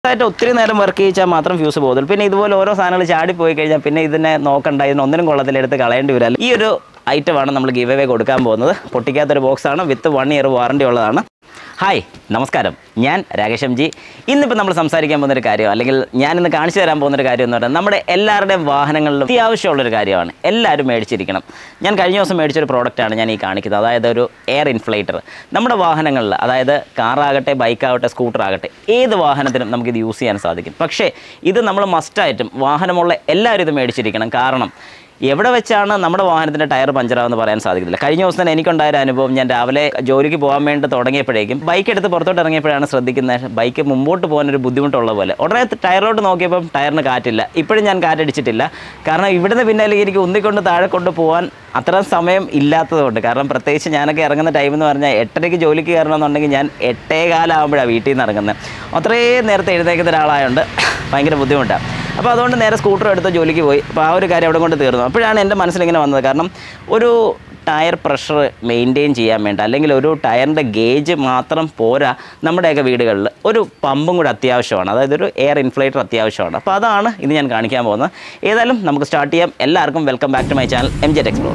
ആയിട്ട് ഒത്തിരി നേരം വർക്ക് ചെയ്യിച്ചാൽ മാത്രം ഫ്യൂസ് പോകുള്ളൂ പിന്നെ ഇതുപോലെ ഓരോ സാധനങ്ങൾ ചാടി പോയി കഴിഞ്ഞാൽ പിന്നെ ഇതിനെ നോക്കണ്ട ഇതിന് ഒന്നിനും കൊള്ളത്തിലെടുത്ത് കളയേണ്ടി വരില്ല ഈ ഒരു ഐറ്റമാണ് നമ്മൾ ഗിവ് അവേ കൊടുക്കാൻ പോകുന്നത് പൊട്ടിക്കാത്തൊരു ബോക്സാണ് വിത്ത് വൺ ഇയർ വാറണ്ടി ഉള്ളതാണ് ഹായ് നമസ്കാരം ഞാൻ രാകേഷ് എം ജി ഇന്നിപ്പോൾ നമ്മൾ സംസാരിക്കാൻ പോകുന്നൊരു കാര്യം അല്ലെങ്കിൽ ഞാൻ ഇന്ന് കാണിച്ചു തരാൻ പോകുന്നൊരു കാര്യം എന്ന് പറഞ്ഞാൽ നമ്മുടെ എല്ലാവരുടെയും വാഹനങ്ങളിലും അത്യാവശ്യമുള്ളൊരു കാര്യമാണ് എല്ലാവരും മേടിച്ചിരിക്കണം ഞാൻ കഴിഞ്ഞ ദിവസം മേടിച്ചൊരു പ്രോഡക്റ്റാണ് ഞാൻ ഈ കാണിക്കുന്നത് അതായത് ഒരു എയർ ഇൻഫ്ലേറ്റർ നമ്മുടെ വാഹനങ്ങളിൽ അതായത് കാറാകട്ടെ ബൈക്കാവട്ടെ സ്കൂട്ടർ ആകട്ടെ ഏത് വാഹനത്തിനും നമുക്കിത് യൂസ് ചെയ്യാൻ സാധിക്കും പക്ഷേ ഇത് നമ്മൾ മസ്റ്റായിട്ടും വാഹനമുള്ള എല്ലാവരും ഇത് മേടിച്ചിരിക്കണം കാരണം എവിടെ വെച്ചാണ് നമ്മുടെ വാഹനത്തിൻ്റെ ടയർ പഞ്ചറാവെന്ന് പറയാൻ സാധിക്കില്ല കഴിഞ്ഞ ദിവസം തന്നെ എനിക്കുണ്ടായ ഒരു അനുഭവം ഞാൻ രാവിലെ ജോലിക്ക് പോകാൻ വേണ്ടി തുടങ്ങിയപ്പോഴേക്കും ബൈക്ക് എടുത്ത് പുറത്തോട്ട് ഇറങ്ങിയപ്പോഴാണ് ശ്രദ്ധിക്കുന്നത് ബൈക്ക് മുമ്പോട്ട് പോകാൻ ഒരു ബുദ്ധിമുട്ടുള്ള പോലെ ഉടനെ ടയറിലോട്ട് നോക്കിയപ്പം ടയറിന് കാറ്റില്ല ഇപ്പോഴും ഞാൻ കാറ്റടിച്ചിട്ടില്ല കാരണം ഇവിടുന്ന് പിന്നെ അല്ലെങ്കിൽ എനിക്ക് ഉന്തിക്കൊണ്ട് താഴെ കൊണ്ട് പോകാൻ അത്ര സമയം ഇല്ലാത്തതുകൊണ്ട് കാരണം പ്രത്യേകിച്ച് ഞാനൊക്കെ ഇറങ്ങുന്ന ടൈം എന്ന് പറഞ്ഞാൽ എട്ടരയ്ക്ക് ജോലിക്ക് കയറണമെന്നുണ്ടെങ്കിൽ ഞാൻ എട്ടേ കാലാകുമ്പോഴാണ് വീട്ടിൽ നിന്ന് ഇറങ്ങുന്നത് അത്രയും നേരത്തെ എഴുന്നേക്കുന്ന ഒരാളായതുകൊണ്ട് ഭയങ്കര ബുദ്ധിമുട്ടാണ് അപ്പോൾ അതുകൊണ്ട് നേരെ സ്കൂട്ടർ എടുത്ത് ജോലിക്ക് പോയി അപ്പോൾ ആ ഒരു കാര്യം അവിടെ കൊണ്ട് തീർന്നു അപ്പോഴാണ് എൻ്റെ മനസ്സിലിങ്ങനെ വന്നത് കാരണം ഒരു ടയർ പ്രഷർ മെയിൻറ്റെയിൻ ചെയ്യാൻ വേണ്ടി അല്ലെങ്കിൽ ഒരു ടയറിൻ്റെ ഗേജ് മാത്രം പോരാ നമ്മുടെയൊക്കെ വീടുകളിൽ ഒരു പമ്പും കൂടെ അത്യാവശ്യമാണ് അതായത് ഒരു എയർ ഇൻഫ്ലേറ്റർ അത്യാവശ്യമാണ് അപ്പോൾ അതാണ് ഇത് ഞാൻ കാണിക്കാൻ പോകുന്നത് ഏതായാലും നമുക്ക് സ്റ്റാർട്ട് ചെയ്യാം എല്ലാവർക്കും welcome back to my channel M jet explore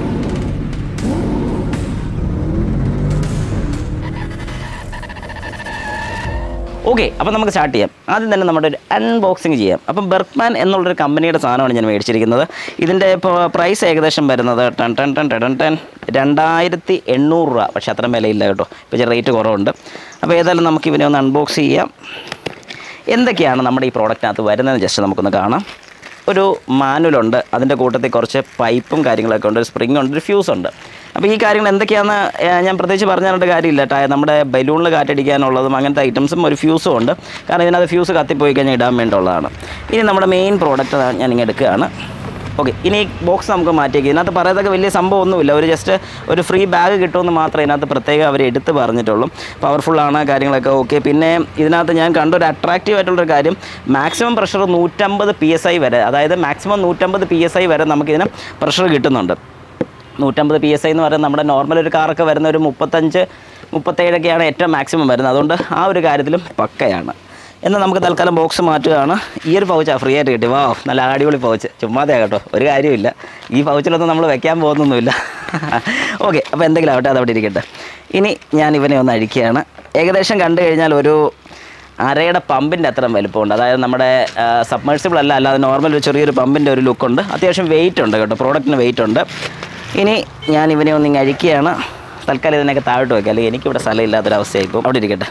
okay അപ്പോൾ നമുക്ക് സ്റ്റാർട്ട് ചെയ്യാം ആദ്യം തന്നെ നമ്മുടെ ഒരു അൺബോക്സിങ് ചെയ്യാം അപ്പം ബെർക്ക്മാൻ എന്നുള്ളൊരു കമ്പനിയുടെ സാധനമാണ് ഞാൻ മേടിച്ചിരിക്കുന്നത് ഇതിൻ്റെ ഇപ്പോൾ പ്രൈസ് ഏകദേശം വരുന്നത് ton ton ton ton ton രണ്ടായിരത്തി എണ്ണൂറ് രൂപ പക്ഷേ അത്രയും വിലയില്ല കേട്ടോ ഇപ്പോൾ ചെറിയ റേറ്റ് കുറവുണ്ട് അപ്പോൾ ഏതായാലും നമുക്ക് ഇവനെ ഒന്ന് അൺബോക്സ് ചെയ്യാം എന്തൊക്കെയാണ് നമ്മുടെ ഈ പ്രോഡക്റ്റിനകത്ത് വരുന്നത് ജസ്റ്റ് നമുക്കൊന്ന് കാണാം ഒരു മാനുവലുണ്ട് അതിൻ്റെ കൂട്ടത്തിൽ കുറച്ച് പൈപ്പും കാര്യങ്ങളൊക്കെ ഉണ്ട് ഒരു സ്പ്രിംഗ് ഉണ്ട് ഒരു ഫ്യൂസ് ഉണ്ട് അപ്പോൾ ഈ കാര്യങ്ങൾ എന്തൊക്കെയാണെന്ന് ഏഹ്, ഞാൻ പ്രത്യേകിച്ച് പറഞ്ഞു തരേണ്ട കാര്യമില്ല ടയ നമ്മുടെ ബലൂണിൽ കാറ്റടിക്കാനുള്ളതും അങ്ങനത്തെ ഐറ്റംസും ഒരു ഫ്യൂസും ഉണ്ട് കാരണം ഇതിനകത്ത് ഫ്യൂസ് കത്തിപ്പോയി കഴിഞ്ഞാൽ ഇടാൻ വേണ്ടിയുള്ളതാണ് ഇനി നമ്മുടെ മെയിൻ പ്രോഡക്റ്റ് ഞാൻ ഇങ്ങനെ എടുക്കുകയാണ് ഓക്കെ ഇനി ഈ ബോക്സ് നമുക്ക് മാറ്റിയേക്ക് ഇതിനകത്ത് പറയത്തക്ക വലിയ സംഭവമൊന്നുമില്ല ഒരു ജസ്റ്റ് ഒരു ഫ്രീ ബാഗ് കിട്ടുമെന്ന് മാത്രമേ ഇതിനകത്ത് പ്രത്യേകം അവർ എടുത്ത് പറഞ്ഞിട്ടുള്ളൂ പവർഫുള്ളാണ് കാര്യങ്ങളൊക്കെ ഓക്കെ പിന്നെ ഇതിനകത്ത് ഞാൻ കണ്ട ഒരു അട്രാക്റ്റീവ് ആയിട്ടുള്ളൊരു കാര്യം മാക്സിമം പ്രഷർ നൂറ്റമ്പത് പി എസ് ഐ വരെ അതായത് മാക്സിമം നൂറ്റമ്പത് പി എസ് ഐ വരെ നമുക്കിതിന് പ്രഷർ കിട്ടുന്നുണ്ട് നൂറ്റമ്പത് പി എസ് ഐ എന്ന് പറയുന്നത് നമ്മുടെ നോർമൽ ഒരു കാറൊക്കെ വരുന്ന ഒരു മുപ്പത്തഞ്ച് മുപ്പത്തേഴൊക്കെയാണ് ഏറ്റവും മാക്സിമം വരുന്നത് അതുകൊണ്ട് ആ ഒരു കാര്യത്തിലും പക്കയാണ് എന്നാൽ നമുക്ക് തൽക്കാലം ബോക്സ് മാറ്റുകയാണ് ഈ ഒരു പൗച്ചാണ് ഫ്രീ ആയിട്ട് കിട്ടി വാ നല്ല അടിപൊളി പൗച്ച് ചുമ്മാതെ കേട്ടോ ഒരു കാര്യമില്ല ഈ പൗച്ചിലൊന്നും നമ്മൾ വെക്കാൻ പോകുന്നൊന്നുമില്ല ഓക്കെ അപ്പോൾ എന്തെങ്കിലും ആവട്ടെ അതവിടെ ഇരിക്കട്ടെ ഇനി ഞാൻ ഇവനെ ഒന്ന് അഴിക്കുകയാണ് ഏകദേശം കണ്ടു കഴിഞ്ഞാൽ ഒരു അരയുടെ പമ്പിൻ്റെ അത്രയും വലുപ്പമുണ്ട് അതായത് നമ്മുടെ സബ്മേഴ്സിബിൾ അല്ല അല്ലാതെ നോർമൽ ഒരു ചെറിയൊരു പമ്പിൻ്റെ ഒരു ലുക്കുണ്ട് അത്യാവശ്യം വെയിറ്റ് ഉണ്ട് കേട്ടോ പ്രോഡക്റ്റിന് വെയിറ്റ് ഉണ്ട് ഇനി ഞാൻ ഇവനെ ഒന്ന് ഇങ്ങ് അഴിക്കുകയാണ് തൽക്കാലം ഇതിനൊക്കെ താഴോട്ട് വയ്ക്കുക അല്ലെങ്കിൽ എനിക്കിവിടെ സ്ഥലമില്ലാത്തൊരവസ്ഥയായിരിക്കും അവിടെ ഇരിക്കട്ടെ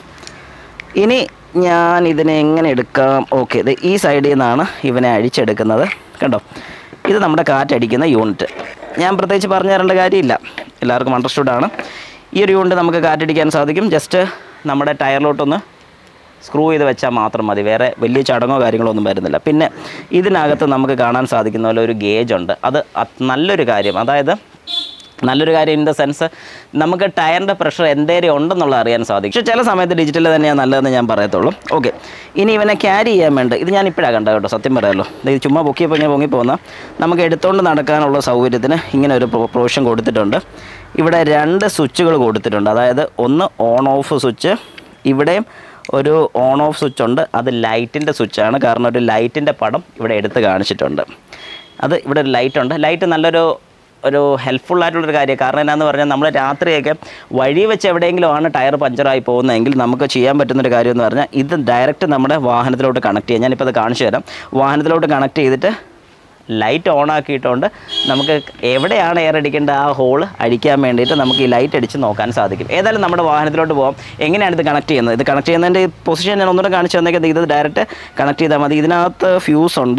ഇനി ഞാൻ ഇതിനെ എങ്ങനെ എടുക്കാം ഓക്കെ ഇത് ഈ സൈഡിൽ നിന്നാണ് ഇവനെ അഴിച്ചെടുക്കുന്നത് കണ്ടോ ഇത് നമ്മുടെ കാറ്റടിക്കുന്ന യൂണിറ്റ് ഞാൻ പ്രത്യേകിച്ച് പറഞ്ഞു തരേണ്ട കാര്യമില്ല എല്ലാവർക്കും അണ്ടർസ്റ്റുഡ് ആണ് ഈ ഒരു യൂണിറ്റ് നമുക്ക് കാറ്റടിക്കാൻ സാധിക്കും ജസ്റ്റ് നമ്മുടെ ടയറിലോട്ടൊന്ന് സ്ക്രൂ ചെയ്ത് വെച്ചാൽ മാത്രം മതി വേറെ വലിയ ചടങ്ങോ കാര്യങ്ങളോ ഒന്നും വരുന്നില്ല പിന്നെ ഇതിനകത്ത് നമുക്ക് കാണാൻ സാധിക്കുന്ന പോലെ ഒരു ഗേജ് ഉണ്ട് അത് അത് നല്ലൊരു കാര്യം അതായത് നല്ലൊരു കാര്യം ഇൻ ദ സെൻസ് നമുക്ക് ടയറിൻ്റെ പ്രഷർ എന്തേലും ഉണ്ടെന്നുള്ളത് അറിയാൻ സാധിക്കും പക്ഷേ ചില സമയത്ത് ഡിജിറ്റൽ തന്നെയാണ് നല്ലതെന്ന് ഞാൻ പറയത്തുള്ളൂ ഓക്കെ ഇനി ഇവനെ ക്യാരി ചെയ്യാൻ വേണ്ടി ഇത് ഞാൻ ഇപ്പോഴാണ് കണ്ടത് കേട്ടോ സത്യം പറയാമല്ലോ ഇത് ചുമ്മാ പൊക്കിയപ്പോൾ ഇങ്ങനെ പൊങ്ങി പോകുന്ന നമുക്ക് എടുത്തുകൊണ്ട് നടക്കാനുള്ള സൗകര്യത്തിന് ഇങ്ങനെ ഒരു പ്രൊവിഷൻ കൊടുത്തിട്ടുണ്ട് ഇവിടെ രണ്ട് സ്വിച്ചുകൾ കൊടുത്തിട്ടുണ്ട് അതായത് ഒന്ന് ഓൺ ഓഫ് സ്വിച്ച് ഇവിടെയും ഒരു ഓൺ ഓഫ് സ്വിച്ച് ഉണ്ട് അത് ലൈറ്റിൻ്റെ സ്വിച്ചാണ് കാരണം ഒരു ലൈറ്റിൻ്റെ പടം ഇവിടെ എടുത്ത് കാണിച്ചിട്ടുണ്ട് അത് ഇവിടെ ഒരു ലൈറ്റ് ഉണ്ട് ലൈറ്റ് നല്ലൊരു ഒരു ഹെൽപ്ഫുൾ ആയിട്ടുള്ളൊരു കാര്യം കാരണം എന്നാന്ന് പറഞ്ഞാൽ നമ്മൾ രാത്രിയൊക്കെ വഴി വെച്ച് എവിടെയെങ്കിലും ആണ് ടയർ പഞ്ചറായി പോകുന്നതെങ്കിൽ നമുക്ക് ചെയ്യാൻ പറ്റുന്നൊരു കാര്യം എന്ന് പറഞ്ഞാൽ ഇത് ഡയറക്റ്റ് നമ്മുടെ വാഹനത്തിലോട്ട് കണക്ട് ചെയ്യാം ഞാനിപ്പോൾ അത് കാണിച്ചു തരാം വാഹനത്തിലോട്ട് കണക്ട് ചെയ്തിട്ട് ലൈറ്റ് ഓൺ ആക്കിയിട്ടുണ്ട് നമുക്ക് എവിടെയാണ് എയർ അടിക്കേണ്ട ആ ഹോള് അടിക്കാൻ വേണ്ടിയിട്ട് നമുക്ക് ഈ ലൈറ്റ് അടിച്ച് നോക്കാൻ സാധിക്കും ഏതായാലും നമ്മുടെ വാഹനത്തിലോട്ട് പോകാം എങ്ങനെയാണ് ഇത് കണക്ട് ചെയ്യുന്നത് ഇത് കണക്ട് ചെയ്യുന്നതിൻ്റെ പൊസിഷൻ ഞാൻ ഒന്നുകൂടെ കാണിച്ചു തന്നേക്കുന്നത് ഇത് ഡയറക്റ്റ് കണക്ട് ചെയ്താൽ മതി ഇതിനകത്ത് ഫ്യൂസ് ഉണ്ട്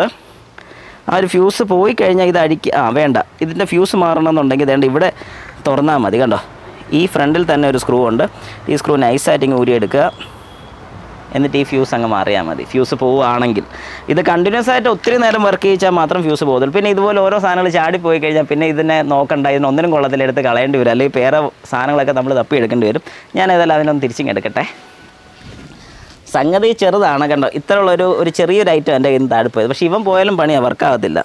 ആ ഒരു ഫ്യൂസ് പോയി കഴിഞ്ഞാൽ ഇത് അടിക്കുക ആ വേണ്ട ഇതിൻ്റെ ഫ്യൂസ് മാറണമെന്നുണ്ടെങ്കിൽ വേണ്ട ഇവിടെ തുറന്നാൽ മതി കണ്ടോ ഈ ഫ്രണ്ടിൽ തന്നെ ഒരു സ്ക്രൂ ഉണ്ട് ഈ സ്ക്രൂ നൈസായിട്ട് ഇങ്ങ് ഊരിയെടുക്കുക എന്നിട്ട് ഈ ഫ്യൂസ് അങ്ങ് മാറിയാൽ മതി ഫ്യൂസ് പോവുകയാണെങ്കിൽ ഇത് കണ്ടിന്യൂസ് ആയിട്ട് ഒത്തിരി നേരം വർക്ക് ചെയ്യിച്ചാൽ മാത്രം ഫ്യൂസ് പോകുള്ളൂ പിന്നെ ഇതുപോലെ ഓരോ സാധനങ്ങൾ ചാടി പോയി കഴിഞ്ഞാൽ പിന്നെ ഇതിനെ നോക്കണ്ട ഇതിന് ഒന്നിനും കൊള്ളത്തിലെടുത്ത് കളയേണ്ടി വരും അല്ലെങ്കിൽ വേറെ സാധനങ്ങളൊക്കെ നമ്മൾ തപ്പി എടുക്കേണ്ടി വരും ഞാൻ ഏതായാലും അതിനൊന്ന് തിരിച്ചിങ് എടുക്കട്ടെ സംഗതി ചെറുതാണ് കണ്ടോ ഇത്രയുള്ളൊരു ഒരു ചെറിയൊരു ഐറ്റം എൻ്റെ കയ്യിൽ നിന്ന് താഴെ പോയത് പക്ഷേ ഇവൻ പോയാലും പണിയാണ് വർക്കാകത്തില്ല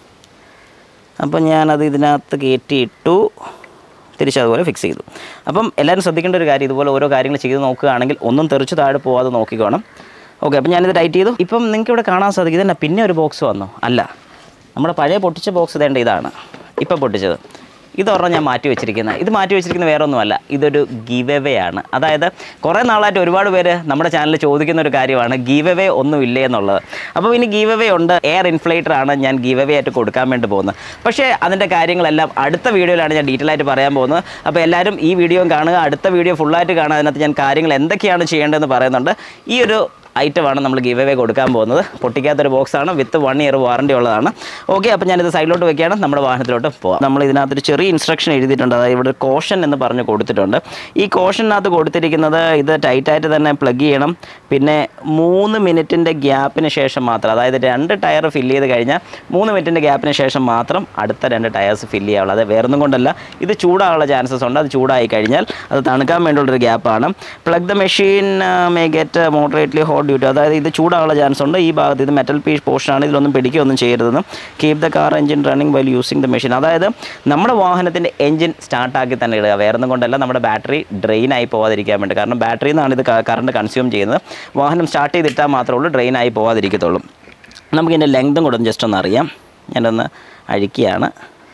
അപ്പം ഞാനത് ഇതിനകത്ത് കയറ്റിയിട്ടു തിരിച്ചതുപോലെ ഫിക്സ് ചെയ്തു അപ്പം എല്ലാവരും ശ്രദ്ധിക്കേണ്ട ഒരു കാര്യം ഇതുപോലെ ഓരോ കാര്യങ്ങൾ ചെയ്ത് നോക്കുകയാണെങ്കിൽ ഒന്നും തെറിച്ച് താഴെ പോവാതെ നോക്കിക്കോണം ഓക്കെ അപ്പം ഞാനിത് ടൈറ്റ് ചെയ്തു ഇപ്പം നിങ്ങൾക്ക് ഇവിടെ കാണാൻ സാധിക്കും ഇതന്നെ പിന്നെ ഒരു ബോക്സ് വന്നോ അല്ല നമ്മുടെ പഴയ പൊട്ടിച്ച ബോക്സ് ഇതേണ്ട ഇതാണ് ഇപ്പം പൊട്ടിച്ചത് ഇതൊരെണ്ണം ഞാൻ മാറ്റി വെച്ചിരിക്കുന്നത് ഇത് മാറ്റി വെച്ചിരിക്കുന്ന വേറെ ഒന്നുമല്ല ഇതൊരു ഗീവ് എവേ ആണ് അതായത് കുറേ നാളായിട്ട് ഒരുപാട് പേര് നമ്മുടെ ചാനലിൽ ചോദിക്കുന്ന ഒരു കാര്യമാണ് ഗീവ് എവേ ഒന്നും ഇല്ലേ എന്നുള്ളത് അപ്പോൾ ഇനി ഗീവ് എവേ ഉണ്ട് എയർ ഇൻഫ്ലേറ്റർ ആണ് ഞാൻ ഗീവ് എവേ ആയിട്ട് കൊടുക്കാൻ വേണ്ടി പോകുന്നത് പക്ഷേ അതിൻ്റെ കാര്യങ്ങളെല്ലാം അടുത്ത വീഡിയോയിലാണ് ഞാൻ ഡീറ്റെയിൽ ആയിട്ട് പറയാൻ പോകുന്നത് അപ്പോൾ എല്ലാവരും ഈ വീഡിയോ കാണുക അടുത്ത വീഡിയോ ഫുള്ളായിട്ട് കാണുക അതിനകത്ത് ഞാൻ കാര്യങ്ങൾ എന്തൊക്കെയാണ് ചെയ്യേണ്ടതെന്ന് പറയുന്നുണ്ട് ഈ ഒരു ഐറ്റമാണ് നമ്മൾ ഗിവ് അവേ കൊടുക്കാൻ പോകുന്നത് പൊട്ടിക്കാത്തൊരു ബോക്സാണ് വിത്ത് വൺ ഇയർ വാറണ്ടി ഉള്ളതാണ് ഓക്കെ അപ്പോൾ ഞാനിത് സൈഡിലോട്ട് വെക്കുകയാണ് നമ്മുടെ വാഹനത്തിലോട്ട് പോകാം നമ്മൾ ഇതിനകത്തൊരു ചെറിയ ഇൻസ്ട്രക്ഷൻ എഴുതിയിട്ടുണ്ട് അതായത് ഇവിടെ കോഷൻ എന്ന് പറഞ്ഞ് കൊടുത്തിട്ടുണ്ട് ഈ കോഷനകത്ത് കൊടുത്തിരിക്കുന്നത് ഇത് ടൈറ്റായിട്ട് തന്നെ പ്ലഗ് ചെയ്യണം പിന്നെ മൂന്ന് മിനിറ്റിൻ്റെ ഗ്യാപ്പിന് ശേഷം മാത്രം അതായത് രണ്ട് ടയർ ഫില്ല് ചെയ്ത് കഴിഞ്ഞാൽ മൂന്ന് മിനിറ്റിൻ്റെ ഗ്യാപ്പിന് ശേഷം മാത്രം അടുത്ത രണ്ട് ടയേഴ്സ് ഫില്ല് ചെയ്യാവുള്ളൂ അത് വേറൊന്നും കൊണ്ടല്ല ഇത് ചൂടാനുള്ള ചാൻസസ് ഉണ്ട് അത് ചൂടായി കഴിഞ്ഞാൽ അത് തണുക്കാൻ വേണ്ടിയുള്ളൊരു ഗ്യാപ്പാണ് plug the machine may get moderately hot duty അതായത് ഇത് ചൂടാനുള്ള ചാൻസ് ഉണ്ട് ഈ ഭാഗത്ത് ഇത് മെറ്റൽ പീസ് പോർഷനാണ് ഇതിലൊന്നും പിടിക്കുകയൊന്നും ചെയ്യരുതെന്ന് keep the car engine running while using the machine അതായത് നമ്മുടെ വാഹനത്തിൻ്റെ എഞ്ചിൻ സ്റ്റാർട്ടാക്കി തന്നെ ഇടുക വേറൊന്നും കൊണ്ടല്ല നമ്മുടെ ബാറ്ററി ഡ്രെയിൻ ആയി പോകാതിരിക്കാൻ വേണ്ടി കാരണം ബാറ്ററിയിൽ നിന്നാണ് ഇത് കറണ്ട് കൺസ്യൂം ചെയ്യുന്നത് വാഹനം സ്റ്റാർട്ട് ചെയ്തിട്ടാൽ മാത്രമേ ഉള്ളൂ ഡ്രെയിൻ ആയി പോകാതിരിക്കത്തുള്ളൂ നമുക്കിതിൻ്റെ ലെങ്തും കൂടെ ഒന്ന് ജസ്റ്റ് ഒന്ന് അറിയാം ഞാനൊന്ന് അഴിക്കുകയാണ്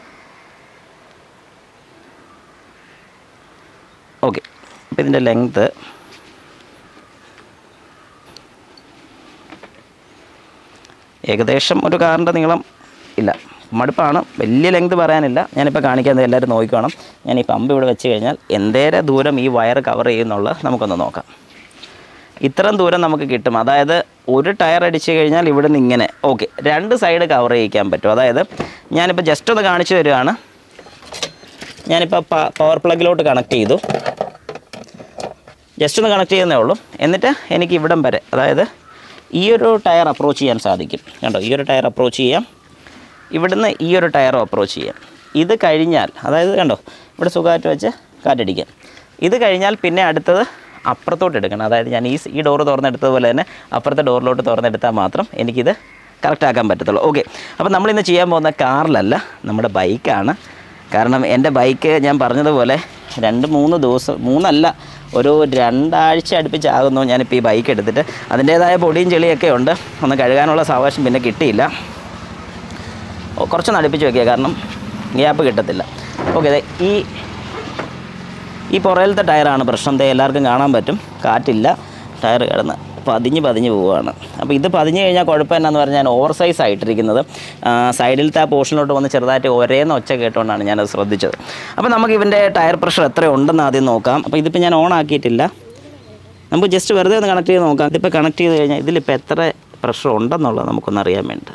ഓക്കെ അപ്പോൾ ഇതിൻ്റെ ലെങ്ത് ഏകദേശം ഒരു കാറിൻ്റെ നീളം ഇല്ല മടുപ്പാണ് വലിയ ലെങ്ത് പറയാനില്ല ഞാനിപ്പോൾ കാണിക്കാൻ എല്ലാവരും നോക്കിക്കോണം ഞാൻ ഈ പമ്പ് ഇവിടെ വെച്ച് കഴിഞ്ഞാൽ എന്തേരെ ദൂരം ഈ വയർ കവർ ചെയ്യുന്നുള്ളത് നമുക്കൊന്ന് നോക്കാം ഇത്രയും ദൂരം നമുക്ക് കിട്ടും അതായത് ഒരു ടയർ അടിച്ച് കഴിഞ്ഞാൽ ഇവിടെ നിന്ന് ഇങ്ങനെ ഓക്കെ രണ്ട് സൈഡ് കവർ ചെയ്യിക്കാൻ പറ്റും അതായത് ഞാനിപ്പോൾ ജസ്റ്റ് ഒന്ന് കാണിച്ചു തരികയാണ് ഞാനിപ്പോൾ പവർ പ്ലഗിലോട്ട് കണക്ട് ചെയ്തു ജസ്റ്റ് ഒന്ന് കണക്ട് ചെയ്യുന്നേ ഉള്ളൂ എന്നിട്ട് എനിക്ക് ഇവിടം വരെ അതായത് ഈ ഒരു ടയർ അപ്രോച്ച് ചെയ്യാൻ സാധിക്കും കണ്ടോ ഈ ഒരു ടയർ അപ്രോച്ച് ചെയ്യാം ഇവിടുന്ന് ഈ ഒരു ടയറും അപ്രോച്ച് ചെയ്യാം ഇത് കഴിഞ്ഞാൽ അതായത് കണ്ടോ ഇവിടെ സുഖമായിട്ട് വെച്ച് കാറ്റടിക്കാം ഇത് കഴിഞ്ഞാൽ പിന്നെ അടുത്തത് അപ്പുറത്തോട്ട് എടുക്കണം അതായത് ഞാൻ ഈ സ് ഈ ഡോറ് തുറന്നെടുത്തതുപോലെ തന്നെ അപ്പുറത്തെ ഡോറിലോട്ട് തുറന്നെടുത്താൽ മാത്രം എനിക്കിത് കറക്റ്റ് ആക്കാൻ പറ്റത്തുള്ളൂ ഓക്കെ അപ്പോൾ നമ്മളിന്ന് ചെയ്യാൻ പോകുന്ന കാറിലല്ല നമ്മുടെ ബൈക്കാണ് കാരണം എൻ്റെ ബൈക്ക് ഞാൻ പറഞ്ഞതുപോലെ രണ്ട് മൂന്ന് ദിവസം മൂന്നല്ല ഒരു രണ്ടാഴ്ച അടുപ്പിച്ചാകുന്നു ഞാനിപ്പോൾ ഈ ബൈക്ക് എടുത്തിട്ട് അതിൻ്റേതായ പൊടിയും ചെളിയൊക്കെ ഉണ്ട് ഒന്ന് കഴുകാനുള്ള സാവകാശം പിന്നെ കിട്ടിയില്ല ഓ, കുറച്ചൊന്ന് അടുപ്പിച്ച് വെക്കുക കാരണം ഗ്യാപ്പ് കിട്ടത്തില്ല ഓക്കെ അതെ ഈ ഈ പുറയിലത്തെ ടയറാണ് പ്രശ്നം ദേ എല്ലാവർക്കും കാണാൻ പറ്റും കാറ്റില്ല ടയർ കിടന്ന് പതിഞ്ഞ് പതിഞ്ഞ് പോവുകയാണ് അപ്പോൾ ഇത് പതിഞ്ഞ് കഴിഞ്ഞാൽ കുഴപ്പം എന്നാന്ന് പറഞ്ഞാൽ ഞാൻ ഓവർ സൈസ് ആയിട്ടിരിക്കുന്നത് ആ, സൈഡിലത്തെ ആ പോർഷനിലോട്ട് വന്ന് ചെറുതായിട്ട് ഒരേന്ന് ഒച്ച കേട്ടുകൊണ്ടാണ് ഞാനത് ശ്രദ്ധിച്ചത് അപ്പോൾ നമുക്ക് ഇവൻ്റെ ടയർ പ്രഷർ എത്ര ഉണ്ടെന്ന് ആദ്യം നോക്കാം അപ്പോൾ ഇതിപ്പോൾ ഞാൻ ഓൺ ആക്കിയിട്ടില്ല നമുക്ക് ജസ്റ്റ് വെറുതെ ഒന്ന് കണക്ട് ചെയ്ത് നോക്കാം ഇതിപ്പോൾ കണക്ട് ചെയ്ത് കഴിഞ്ഞാൽ ഇതിലിപ്പോൾ എത്ര പ്രഷർ ഉണ്ടെന്നുള്ളത് നമുക്കൊന്ന് അറിയാൻ വേണ്ട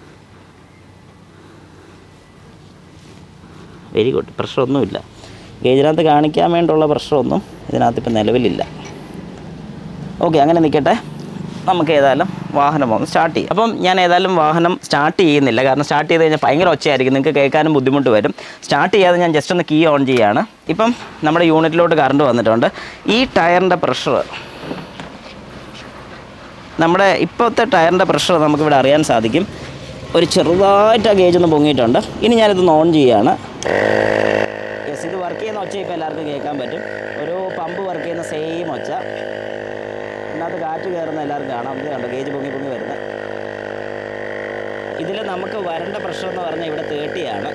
വെരി ഗുഡ് പ്രഷറൊന്നുമില്ല ഗേജിനകത്ത് കാണിക്കാൻ വേണ്ടിയുള്ള പ്രഷറൊന്നും ഇതിനകത്ത് ഇപ്പം നിലവിലില്ല ഓക്കെ അങ്ങനെ നിൽക്കട്ടെ നമുക്ക് ഏതായാലും വാഹനം ഒന്ന് സ്റ്റാർട്ട് ചെയ്യാം അപ്പം ഞാൻ ഏതായാലും വാഹനം സ്റ്റാർട്ട് ചെയ്യുന്നില്ല കാരണം സ്റ്റാർട്ട് ചെയ്ത് കഴിഞ്ഞാൽ ഭയങ്കര ഒച്ചയായിരിക്കും നിങ്ങൾക്ക് കേൾക്കാനും ബുദ്ധിമുട്ട് വരും സ്റ്റാർട്ട് ചെയ്യാതെ ഞാൻ ജസ്റ്റ് ഒന്ന് കീ ഓൺ ചെയ്യുകയാണ് ഇപ്പം നമ്മുടെ യൂണിറ്റിലോട്ട് കറണ്ട് വന്നിട്ടുണ്ട് ഈ ടയറിൻ്റെ പ്രഷർ നമ്മുടെ ഇപ്പോഴത്തെ ടയറിൻ്റെ പ്രഷർ നമുക്കിവിടെ അറിയാൻ സാധിക്കും ഒരു ചെറുതായിട്ട് ആ ഗേജ് ഒന്ന് പൊങ്ങിയിട്ടുണ്ട് ഇനി ഞാനിതൊന്ന് ഓൺ ചെയ്യുകയാണ് യെസ് ഇത് വർക്ക് ചെയ്യുന്ന ഒച്ച ഇപ്പോൾ എല്ലാവർക്കും കേൾക്കാൻ പറ്റും ഒരു പമ്പ് വർക്ക് ചെയ്യുന്ന സെയിം ഒച്ച ഇതിനകത്ത് കാറ്റ് കയറുന്ന എല്ലാവർക്കും കാണാം ഇത് കണ്ടോ ഗേജ് പൊങ്ങി പൊങ്ങി വരുന്നത് ഇതിൽ നമുക്ക് വരേണ്ട പ്രഷർ എന്ന് പറഞ്ഞാൽ ഇവിടെ തേർട്ടിയാണ്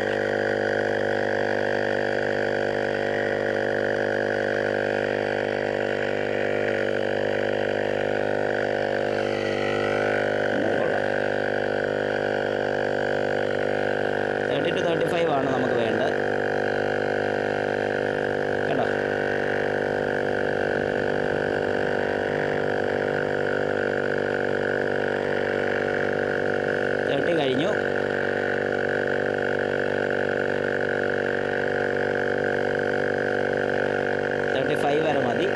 തേർട്ടി ടു തേർട്ടി ഫൈവ് ആണ് നമുക്ക് വേണ്ടത് കേട്ടോ തേർട്ടി കഴിഞ്ഞു തേർട്ടി ഫൈവ് വരെ മതി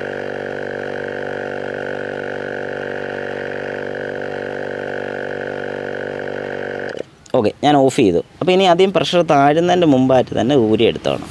ഓക്കെ ഞാൻ ഓഫ് ചെയ്തു അപ്പോൾ ഇനി ആദ്യം പ്രഷർ താഴുന്നതിൻ്റെ മുമ്പായിട്ട് തന്നെ ഊരി എടുത്തോണം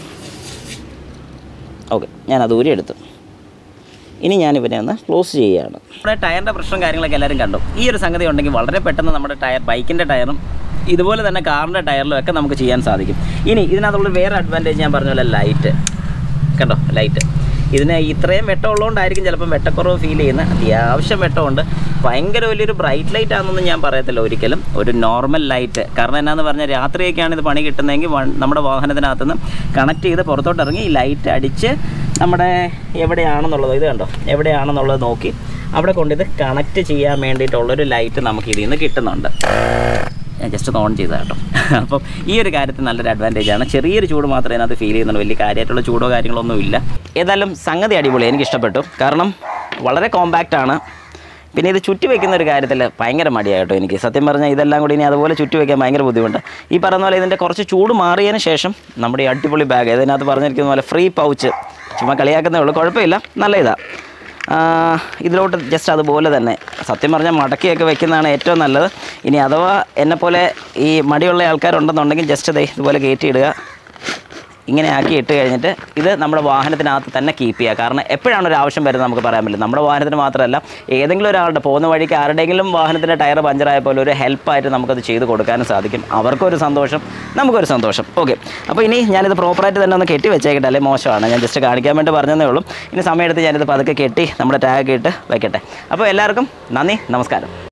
ഓക്കെ ഞാൻ അത് ഊരി എടുത്തു ഇനി ഞാൻ ഇവനെ ഒന്ന് ക്ലോസ് ചെയ്യുകയാണ് നമ്മുടെ ടയറിൻ്റെ പ്രശ്നം കാര്യങ്ങളൊക്കെ എല്ലാവരും കണ്ടു ഈ ഒരു സംഗതി ഉണ്ടെങ്കിൽ വളരെ പെട്ടെന്ന് നമ്മുടെ ടയർ ബൈക്കിൻ്റെ ടയറും ഇതുപോലെ തന്നെ കാറിൻ്റെ ടയറിലും ഒക്കെ നമുക്ക് ചെയ്യാൻ സാധിക്കും ഇനി ഇതിനകത്തുള്ള വേറെ അഡ്വാൻറ്റേജ് ഞാൻ പറഞ്ഞ പോലെ ലൈറ്റ് കണ്ടോ ലൈറ്റ് ഇതിന് ഇത്രയും വെട്ടം ഉള്ളതുകൊണ്ടായിരിക്കും ചിലപ്പം വെട്ടക്കുറവ് ഫീൽ ചെയ്യുന്നത് അത്യാവശ്യം വെട്ടമുണ്ട് ഭയങ്കര വലിയൊരു ബ്രൈറ്റ് ലൈറ്റ് ആണെന്നൊന്നും ഞാൻ പറയത്തില്ല ഒരിക്കലും ഒരു നോർമൽ ലൈറ്റ് കാരണം എന്നാന്ന് പറഞ്ഞാൽ രാത്രിയൊക്കെയാണ് ഇത് പണി കിട്ടുന്നതെങ്കിൽ വൺ- നമ്മുടെ വാഹനത്തിനകത്ത് നിന്ന് കണക്ട് ചെയ്ത് പുറത്തോട്ട് ഇറങ്ങി ഈ ലൈറ്റ് അടിച്ച് നമ്മുടെ എവിടെയാണെന്നുള്ളത് ഇത് കണ്ടോ എവിടെയാണെന്നുള്ളത് നോക്കി അവിടെ കൊണ്ടിത് കണക്ട് ചെയ്യാൻ വേണ്ടിയിട്ടുള്ളൊരു ലൈറ്റ് നമുക്ക് ഇതിൽ നിന്ന് കിട്ടുന്നുണ്ട് ഞാൻ ജസ്റ്റ് ഒന്ന് ഓൺ ചെയ്ത കേട്ടോ അപ്പം ഈ ഒരു കാര്യത്തിൽ നല്ലൊരു അഡ്വാൻറ്റേജ് ആണ് ചെറിയൊരു ചൂട് മാത്രമേ അതിനകത്ത് ഫീൽ ചെയ്യുന്നുള്ളൂ വലിയ കാര്യമായിട്ടുള്ള ചൂടോ കാര്യങ്ങളൊന്നും ഇല്ല ഏതായാലും സംഗതി അടിപൊളി എനിക്ക് ഇഷ്ടപ്പെട്ടു കാരണം വളരെ കോമ്പാക്റ്റ് ആണ് പിന്നെ ഇത് ചുറ്റി വെക്കുന്ന ഒരു കാര്യത്തിൽ ഭയങ്കര മടിയായിട്ടോ എനിക്ക് സത്യം പറഞ്ഞാൽ ഇതെല്ലാം കൂടി ഇനി അതുപോലെ ചുറ്റി വെക്കാൻ ഭയങ്കര ബുദ്ധിമുട്ട് ഈ പറയുന്ന പോലെ ഇതിൻ്റെ കുറച്ച് ചൂട് മാറിയതിന് ശേഷം നമ്മുടെ ഈ അടിപൊളി ബാഗ് ഇതിനകത്ത് പറഞ്ഞിരിക്കുന്ന പോലെ ഫ്രീ പൗച്ച് ചുമ്മാ കളിയാക്കുന്നേ ഉള്ളൂ കുഴപ്പമില്ല നല്ല ഇതാണ് ഇതിലോട്ട് ജസ്റ്റ് അതുപോലെ തന്നെ സത്യം പറഞ്ഞാൽ മടക്കിയൊക്കെ വെക്കുന്നതാണ് ഏറ്റവും നല്ലത് ഇനി അഥവാ എന്നെപ്പോലെ ഈ മടിയുള്ള ആൾക്കാരുണ്ടെന്നുണ്ടെങ്കിൽ ജസ്റ്റ് ദേ ഇതുപോലെ കയറ്റിയിടുക ഇങ്ങനെ ആക്കി ഇട്ട് കഴിഞ്ഞിട്ട് ഇത് നമ്മുടെ വാഹനത്തിനകത്ത് തന്നെ കീപ്പ് ചെയ്യുക കാരണം എപ്പോഴാണ് ഒരു ആവശ്യം വരുന്നത് നമുക്ക് പറയാൻ പറ്റില്ല നമ്മുടെ വാഹനത്തിന് മാത്രമല്ല ഏതെങ്കിലും ഒരാളുടെ പോകുന്ന വഴിക്ക് ആരുടെയെങ്കിലും വാഹനത്തിൻ്റെ ടയർ പഞ്ചറായ പോലെ ഒരു ഹെൽപ്പായിട്ട് നമുക്കത് ചെയ്ത് കൊടുക്കാനും സാധിക്കും അവർക്കൊരു സന്തോഷം നമുക്കൊരു സന്തോഷം ഓക്കെ അപ്പോൾ ഇനി ഞാനിത് പ്രോപ്പറായിട്ട് തന്നെ ഒന്ന് കെട്ടി വെച്ചേക്കട്ടെ അല്ലെ മോശമാണ് ഞാൻ ജസ്റ്റ് കാണിക്കാൻ വേണ്ടി പറഞ്ഞതേ ഉള്ളൂ ഇനി സമയമെടുത്ത് ഞാനിത് പതുക്കെ കെട്ടി നമ്മുടെ ടാഗ് ഇട്ട് വെക്കട്ടെ അപ്പോൾ എല്ലാവർക്കും നന്ദി നമസ്കാരം